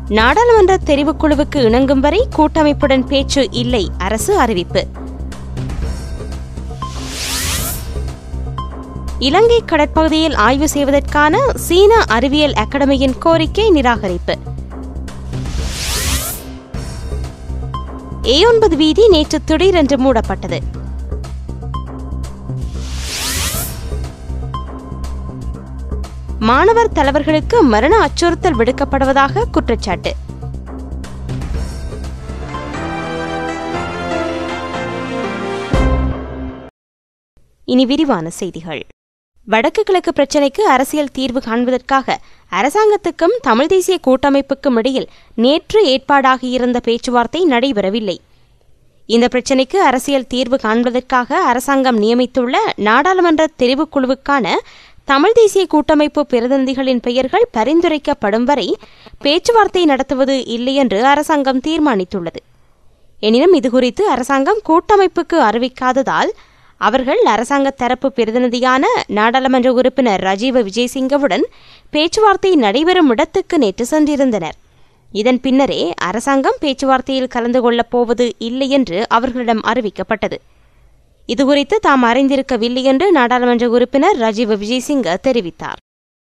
நாடாளுமன்ற தெரிவுக்குழுவுக்கு இணங்கும் வரை கூட்டமைப்புடன் பேச்சு இல்லை அரசு அறிவிப்பு இலங்கை கடற்பகுதியில் ஆய்வு செய்வதற்கான சீன அறிவியல் அகாடமியின் கோரிக்கை நிராகரிப்பு ஏ ஒன்பது வீதி நேற்று திடீரென்று மூடப்பட்டது மாணவர் தலைவர்களுக்கு மரண அச்சுறுத்தல் விடுக்கப்படுவதாக குற்றச்சாட்டு இனி விரிவான செய்திகள் வடக்கு கிழக்கு பிரச்சினைக்கு அரசியல் தீர்வு காண்பதற்காக அரசாங்கத்துக்கும் தமிழ் தேசிய கூட்டமைப்புக்கும் இடையில் நேற்று ஏற்பாடாகியிருந்த பேச்சுவார்த்தை நடைபெறவில்லை இந்த பிரச்சினைக்கு அரசியல் தீர்வு காண்பதற்காக அரசாங்கம் நியமித்துள்ள நாடாளுமன்ற தெரிவுக்குழுவுக்கான தமிழ் தேசிய கூட்டமைப்பு பிரதிநிதிகளின் பெயர்கள் பரிந்துரைக்கப்படும் வரை பேச்சுவார்த்தை நடத்துவது இல்லை என்று அரசாங்கம் தீர்மானித்துள்ளது எனினும் இதுகுறித்து அரசாங்கம் கூட்டமைப்புக்கு அறிவிக்காததால் அவர்கள் அரசாங்க தரப்பு பிரதிநிதியான நாடாளுமன்ற உறுப்பினர் ராஜீவ விஜயசிங்கவுடன் பேச்சுவார்த்தை நடைபெறும் இடத்துக்கு நேற்று சென்றிருந்தனர் இதன் பின்னரே அரசாங்கம் பேச்சுவார்த்தையில் கலந்து கொள்ளப் போவது இல்லை என்று அவர்களிடம் அறிவிக்கப்பட்டது இதுகுறித்து தாம் அறிந்திருக்கவில்லை என்று நாடாளுமன்ற உறுப்பினர் ராஜீவ விஜயசிங்க தெரிவித்தார்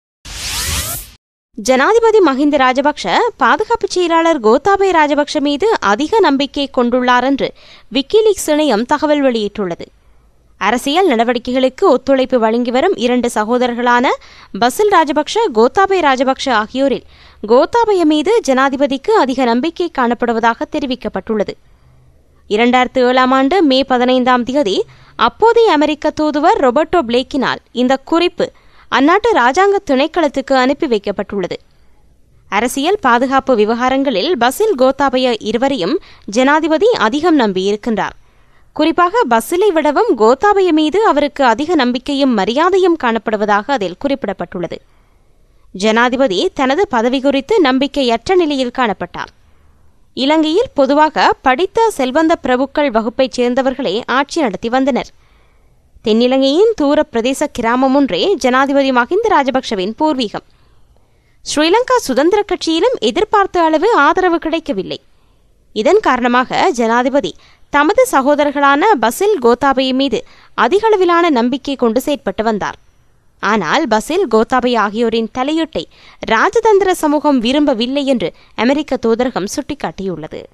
ஜனாதிபதி மஹிந்த ராஜபக்ஷ பாதுகாப்பு செயலாளர் கோத்தாபய ராஜபக்ஷ மீது அதிக நம்பிக்கை கொண்டுள்ளார் என்று விக்கிலீக்ஸ் இணையம் தகவல் வெளியிட்டுள்ளது அரசியல் நடவடிக்கைகளுக்கு ஒத்துழைப்பு வழங்கி வரும் இரண்டு சகோதரர்களான பசில் ராஜபக்ஷ கோத்தாபய ராஜபக்ஷ ஆகியோரில் கோத்தாபய மீது ஜனாதிபதிக்கு அதிக நம்பிக்கை காணப்படுவதாக தெரிவிக்கப்பட்டுள்ளது இரண்டாயிரத்து ஏழாம் ஆண்டு மே பதினைந்தாம் தேதி அப்போதைய அமெரிக்க தூதுவர் ரொபர்டோ பிளேக்கினால் இந்த குறிப்பு அந்நாட்டு ராஜாங்க திணைக்களத்துக்கு அனுப்பி வைக்கப்பட்டுள்ளது அரசியல் பாதுகாப்பு விவகாரங்களில் பசில் கோத்தாபய இருவரையும் ஜனாதிபதி அதிகம் நம்பியிருக்கின்றார் குறிப்பாக பஸ்ஸிலை விடவும் கோத்தாபய மீது அவருக்கு அதிக நம்பிக்கையும் மரியாதையும் காணப்படுவதாக அதில் குறிப்பிடப்பட்டுள்ளது ஜனாதிபதி தனது பதவி குறித்து நம்பிக்கையற்ற நிலையில் காணப்பட்டார் இலங்கையில் பொதுவாக படித்த செல்வந்த பிரபுக்கள் வகுப்பைச் சேர்ந்தவர்களே ஆட்சி நடத்தி வந்தனர் தென்னிலங்கையின் தூர பிரதேச கிராமம் ஒன்றே ஜனாதிபதி மஹிந்த ராஜபக்ஷவின் பூர்வீகம் ஸ்ரீலங்கா சுதந்திர கட்சியிலும் எதிர்பார்த்த அளவு ஆதரவு கிடைக்கவில்லை இதன் காரணமாக ஜனாதிபதி தமது சகோதரர்களான பசில் கோத்தாபய மீது அதிகளவிலான நம்பிக்கை கொண்டு செயற்பட்டு வந்தார் ஆனால் பசில் கோத்தாபய ஆகியோரின் தலையீட்டை ராஜதந்திர சமூகம் விரும்பவில்லை என்று அமெரிக்க தூதரகம் சுட்டிக்காட்டியுள்ளது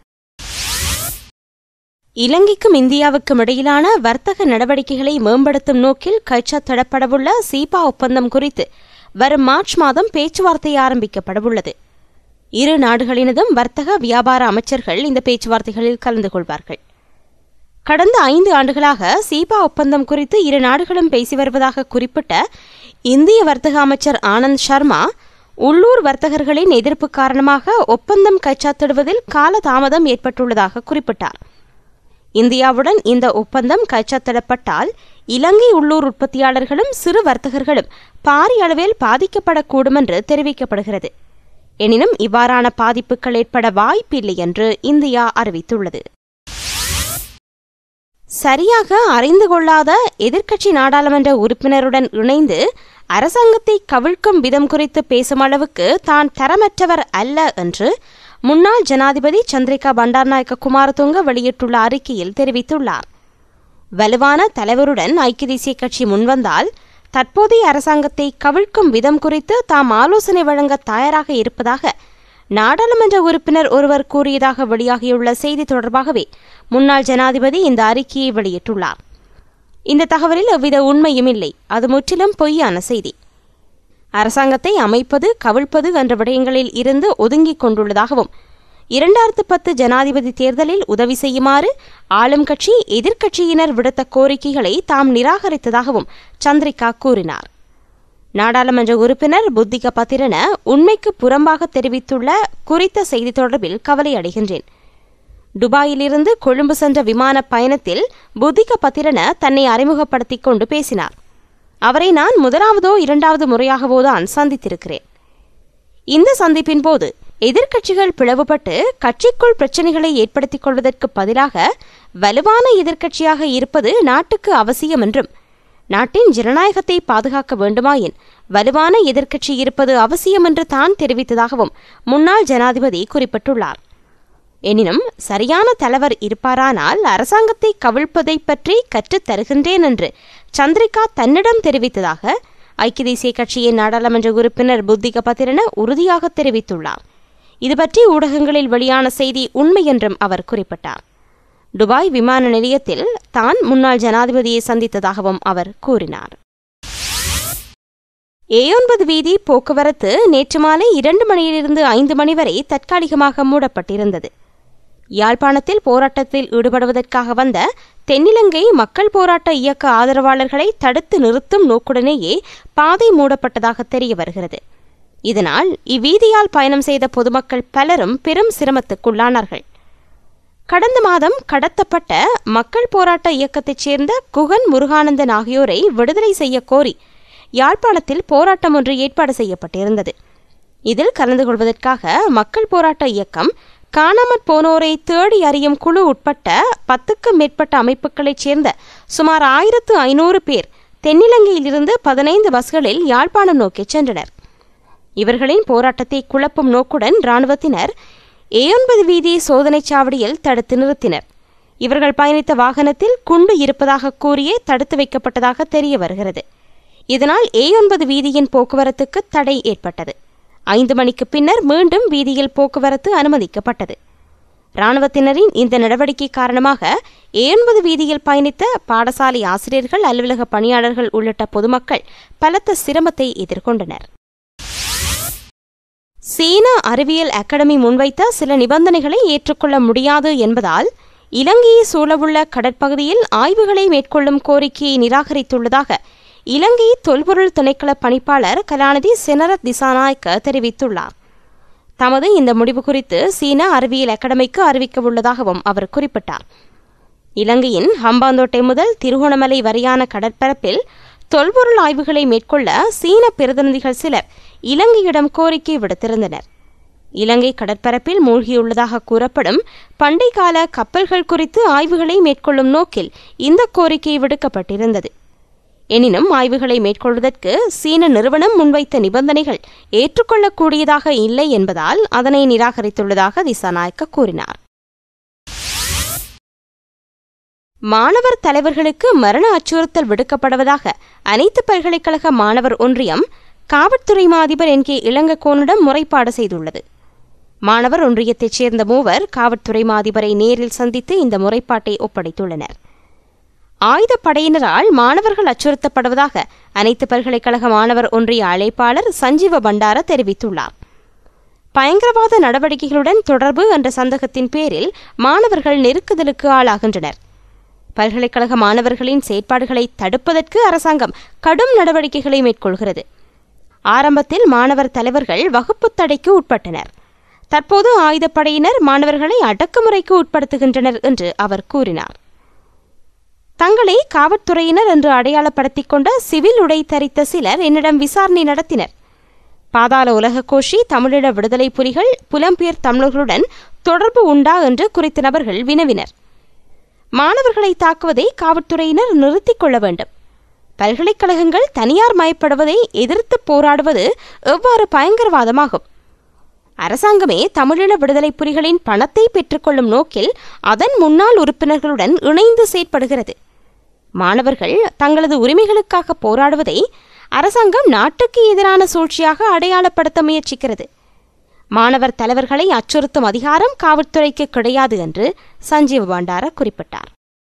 இலங்கைக்கும் இந்தியாவுக்கும் இடையிலான வர்த்தக நடவடிக்கைகளை மேம்படுத்தும் நோக்கில் கைச்சாத்திடப்படவுள்ள சீபா ஒப்பந்தம் குறித்து வரும் மார்ச் மாதம் பேச்சுவார்த்தை ஆரம்பிக்கப்படவுள்ளது இரு நாடுகளினதும் வர்த்தக வியாபார அமைச்சர்கள் இந்த பேச்சுவார்த்தைகளில் கலந்து கொள்வார்கள் கடந்த ஐந்து ஆண்டுகளாக சீபா ஒப்பந்தம் குறித்து இரு நாடுகளும் பேசி வருவதாக குறிப்பிட்ட இந்திய வர்த்தக அமைச்சர் ஆனந்த் சர்மா உள்ளூர் வர்த்தகர்களின் எதிர்ப்பு காரணமாக ஒப்பந்தம் கைச்சாத்திடுவதில் காலதாமதம் ஏற்பட்டுள்ளதாக குறிப்பிட்டார் இந்தியாவுடன் இந்த ஒப்பந்தம் கைச்சாத்திடப்பட்டால் இலங்கை உள்ளூர் உற்பத்தியாளர்களும் சிறு வர்த்தகர்களும் பாரிய அளவில் பாதிக்கப்படக்கூடும் என்று தெரிவிக்கப்படுகிறது எனினும் இவ்வாறான பாதிப்புகள் ஏற்பட வாய்ப்பில்லை என்று இந்தியா அறிவித்துள்ளது சரியாக அறிந்து கொள்ளாத எதிர்க்கட்சி நாடாளுமன்ற உறுப்பினருடன் இணைந்து அரசாங்கத்தை கவிழ்க்கும் விதம் குறித்து பேசும் அளவுக்கு தான் தரமற்றவர் அல்ல என்று முன்னாள் ஜனாதிபதி சந்திரிகா பண்டார்நாயக்க குமாரதுங்க வெளியிட்டுள்ள அறிக்கையில் தெரிவித்துள்ளார் வலுவான தலைவருடன் ஐக்கிய தேசிய கட்சி முன்வந்தால் தற்போதைய அரசாங்கத்தை கவிழ்க்கும் விதம் குறித்து தாம் ஆலோசனை வழங்க தயாராக இருப்பதாக நாடாளுமன்ற உறுப்பினர் ஒருவர் கூறியதாக வெளியாகியுள்ள செய்தி தொடர்பாகவே முன்னாள் ஜனாதிபதி இந்த அறிக்கையை வெளியிட்டுள்ளார் இந்த தகவலில் எவ்வித உண்மையும் இல்லை அது முற்றிலும் பொய்யான செய்தி அரசாங்கத்தை அமைப்பது கவிழ்ப்பது என்ற விடயங்களில் இருந்து ஒதுங்கிக் கொண்டுள்ளதாகவும் இரண்டாயிரத்து பத்து ஜனாதிபதி தேர்தலில் உதவி செய்யுமாறு ஆளும் கட்சி எதிர்க்கட்சியினர் விடுத்த கோரிக்கைகளை தாம் நிராகரித்ததாகவும் சந்திரிகா கூறினார் நாடாளுமன்ற உறுப்பினர் புத்திக பத்திரன உண்மைக்கு புறம்பாக தெரிவித்துள்ள குறித்த செய்தி தொடர்பில் கவலை அடைகின்றேன் துபாயிலிருந்து கொழும்பு சென்ற விமான பயணத்தில் புத்திக பத்திரன தன்னை அறிமுகப்படுத்திக் கொண்டு பேசினார் அவரை நான் முதலாவதோ இரண்டாவது முறையாகவோ தான் சந்தித்திருக்கிறேன் இந்த சந்திப்பின் போது எதிர்க்கட்சிகள் பிளவுபட்டு கட்சிக்குள் பிரச்சனைகளை ஏற்படுத்திக் கொள்வதற்கு பதிலாக வலுவான எதிர்க்கட்சியாக இருப்பது நாட்டுக்கு அவசியம் என்றும் நாட்டின் ஜனநாயகத்தை பாதுகாக்க வேண்டுமாயின் வலுவான எதிர்க்கட்சி இருப்பது அவசியம் என்று தான் தெரிவித்ததாகவும் முன்னாள் ஜனாதிபதி குறிப்பிட்டுள்ளார் எனினும் சரியான தலைவர் இருப்பாரானால் அரசாங்கத்தை கவிழ்ப்பதை பற்றி கற்றுத் தருகின்றேன் என்று சந்திரிகா தன்னிடம் தெரிவித்ததாக ஐக்கிய தேசிய கட்சியின் நாடாளுமன்ற உறுப்பினர் புத்திக பத்திரன உறுதியாக தெரிவித்துள்ளார் இது பற்றி ஊடகங்களில் வெளியான செய்தி உண்மை என்றும் அவர் குறிப்பிட்டார் துபாய் விமான நிலையத்தில் தான் முன்னாள் ஜனாதிபதியை சந்தித்ததாகவும் அவர் கூறினார் ஏ ஒன்பது வீதி போக்குவரத்து நேற்று மாலை இரண்டு மணியிலிருந்து ஐந்து மணி வரை தற்காலிகமாக மூடப்பட்டிருந்தது யாழ்ப்பாணத்தில் போராட்டத்தில் ஈடுபடுவதற்காக வந்த தென்னிலங்கை மக்கள் போராட்ட இயக்க ஆதரவாளர்களை தடுத்து நிறுத்தும் நோக்குடனேயே பாதை மூடப்பட்டதாக தெரிய வருகிறது இதனால் இவ்வீதியால் பயணம் செய்த பொதுமக்கள் பலரும் பெரும் சிரமத்துக்குள்ளானார்கள் கடந்த மாதம் கடத்தப்பட்ட மக்கள் போராட்ட இயக்கத்தைச் சேர்ந்த குகன் முருகானந்தன் ஆகியோரை விடுதலை செய்ய கோரி யாழ்ப்பாணத்தில் போராட்டம் ஒன்று ஏற்பாடு செய்யப்பட்டிருந்தது இதில் கலந்து கொள்வதற்காக மக்கள் போராட்ட இயக்கம் காணாமற் போனோரை தேடி அறியும் குழு உட்பட்ட பத்துக்கும் மேற்பட்ட அமைப்புகளைச் சேர்ந்த சுமார் ஆயிரத்து ஐநூறு பேர் தென்னிலங்கையிலிருந்து பதினைந்து பஸ்களில் யாழ்ப்பாணம் நோக்கி சென்றனர் இவர்களின் போராட்டத்தை குழப்பும் நோக்குடன் இராணுவத்தினர் ஏ ஒன்பது வீதி சோதனைச் சாவடியில் தடுத்து நிறுத்தினர் இவர்கள் பயணித்த வாகனத்தில் குண்டு இருப்பதாக கூறியே தடுத்து வைக்கப்பட்டதாக தெரிய வருகிறது இதனால் ஏ ஒன்பது வீதியின் போக்குவரத்துக்கு தடை ஏற்பட்டது ஐந்து மணிக்கு பின்னர் மீண்டும் வீதியில் போக்குவரத்து அனுமதிக்கப்பட்டது இராணுவத்தினரின் இந்த நடவடிக்கை காரணமாக ஏ ஒன்பது வீதியில் பயணித்த பாடசாலை ஆசிரியர்கள் அலுவலக பணியாளர்கள் உள்ளிட்ட பொதுமக்கள் பலத்த சிரமத்தை எதிர்கொண்டனர் சீன அறிவியல் அகாடமி முன்வைத்த சில நிபந்தனைகளை ஏற்றுக்கொள்ள முடியாது என்பதால் இலங்கையை சூழவுள்ள கடற்பகுதியில் ஆய்வுகளை மேற்கொள்ளும் கோரிக்கையை நிராகரித்துள்ளதாக இலங்கை தொல்பொருள் திணைக்கள பணிப்பாளர் கலாநிதி செனரத் திசாநாயக்க தெரிவித்துள்ளார் தமது இந்த முடிவு குறித்து சீன அறிவியல் அகாடமிக்கு அறிவிக்க உள்ளதாகவும் அவர் குறிப்பிட்டார் இலங்கையின் ஹம்பாந்தோட்டை முதல் திருகோணமலை வரையான கடற்பரப்பில் தொல்பொருள் ஆய்வுகளை மேற்கொள்ள சீன பிரதிநிதிகள் சிலர் இலங்கையிடம் கோரிக்கை விடுத்திருந்தனர் இலங்கை கடற்பரப்பில் மூழ்கியுள்ளதாக கூறப்படும் பண்டை கால கப்பல்கள் குறித்து ஆய்வுகளை மேற்கொள்ளும் நோக்கில் இந்த கோரிக்கை விடுக்கப்பட்டிருந்தது எனினும் ஆய்வுகளை மேற்கொள்வதற்கு சீன நிறுவனம் முன்வைத்த நிபந்தனைகள் ஏற்றுக்கொள்ளக்கூடியதாக இல்லை என்பதால் அதனை நிராகரித்துள்ளதாக திசாநாயக்க கூறினார் மாணவர் தலைவர்களுக்கு மரண அச்சுறுத்தல் விடுக்கப்படுவதாக அனைத்து பல்கலைக்கழக மாணவர் ஒன்றியம் காவல்துறை மாதிபர் என் கே இளங்கக்கோனிடம் முறைப்பாடு செய்துள்ளது மாணவர் ஒன்றியத்தைச் சேர்ந்த மூவர் காவல்துறை மாதிபரை நேரில் சந்தித்து இந்த முறைப்பாட்டை ஒப்படைத்துள்ளனர் ஆயுதப்படையினரால் மாணவர்கள் அச்சுறுத்தப்படுவதாக அனைத்து பல்கலைக்கழக மாணவர் ஒன்றிய அழைப்பாளர் சஞ்சீவ பண்டார தெரிவித்துள்ளார் பயங்கரவாத நடவடிக்கைகளுடன் தொடர்பு என்ற சந்தேகத்தின் பேரில் மாணவர்கள் நெருக்குதலுக்கு ஆளாகின்றனர் பல்கலைக்கழக மாணவர்களின் செயற்பாடுகளை தடுப்பதற்கு அரசாங்கம் கடும் நடவடிக்கைகளை மேற்கொள்கிறது ஆரம்பத்தில் மாணவர் தலைவர்கள் வகுப்பு தடைக்கு உட்பட்டனர் தற்போது ஆயுதப்படையினர் மாணவர்களை அடக்குமுறைக்கு உட்படுத்துகின்றனர் என்று அவர் கூறினார் தங்களை காவல்துறையினர் என்று அடையாளப்படுத்திக் கொண்ட சிவில் உடை தரித்த சிலர் என்னிடம் விசாரணை நடத்தினர் பாதாள உலக கோஷி தமிழீழ விடுதலை புலிகள் புலம்பெயர் தமிழர்களுடன் தொடர்பு உண்டா என்று குறித்த நபர்கள் வினவினர் மாணவர்களை தாக்குவதை காவல்துறையினர் நிறுத்திக் கொள்ள வேண்டும் பல்கலைக்கழகங்கள் தனியார் மயப்படுவதை எதிர்த்து போராடுவது எவ்வாறு பயங்கரவாதமாகும் அரசாங்கமே தமிழீழ விடுதலை புலிகளின் பணத்தை பெற்றுக்கொள்ளும் நோக்கில் அதன் முன்னாள் உறுப்பினர்களுடன் இணைந்து செயற்படுகிறது மாணவர்கள் தங்களது உரிமைகளுக்காக போராடுவதை அரசாங்கம் நாட்டுக்கு எதிரான சூழ்ச்சியாக அடையாளப்படுத்த முயற்சிக்கிறது மாணவர் தலைவர்களை அச்சுறுத்தும் அதிகாரம் காவல்துறைக்கு கிடையாது என்று சஞ்சீவ பண்டார குறிப்பிட்டார்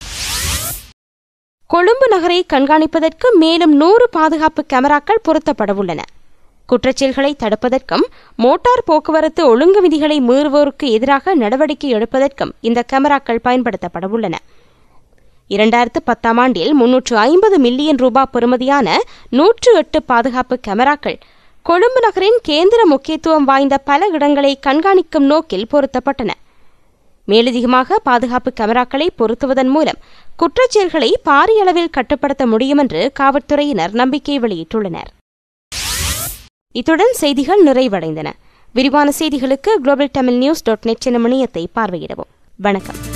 கொழும்பு நகரை கண்காணிப்பதற்கு மேலும் நூறு பாதுகாப்பு கேமராக்கள் பொருத்தப்படவுள்ளன குற்றச்செயல்களை தடுப்பதற்கும் மோட்டார் போக்குவரத்து ஒழுங்கு விதிகளை மீறுவோருக்கு எதிராக நடவடிக்கை எடுப்பதற்கும் இந்த கேமராக்கள் பயன்படுத்தப்படவுள்ளன இரண்டாயிரத்து பத்தாம் ஆண்டில் முன்னூற்று ஐம்பது மில்லியன் ரூபாய் பெறுமதியான நூற்று எட்டு பாதுகாப்பு கேமராக்கள் கொழும்பு நகரின் கேந்திர முக்கியத்துவம் வாய்ந்த பல இடங்களை கண்காணிக்கும் நோக்கில் பொருத்தப்பட்டன மேலதிகமாக பாதுகாப்பு கேமராக்களை பொருத்துவதன் மூலம் குற்றச்செயல்களை பாரிய அளவில் கட்டுப்படுத்த முடியும் என்று காவல்துறையினர் நம்பிக்கை வெளியிட்டுள்ளனர் இத்துடன் செய்திகள் நிறைவடைந்தன விரிவான செய்திகளுக்கு global Tamil news dot net எனும் இணையத்தை பார்வையிடவும் வணக்கம்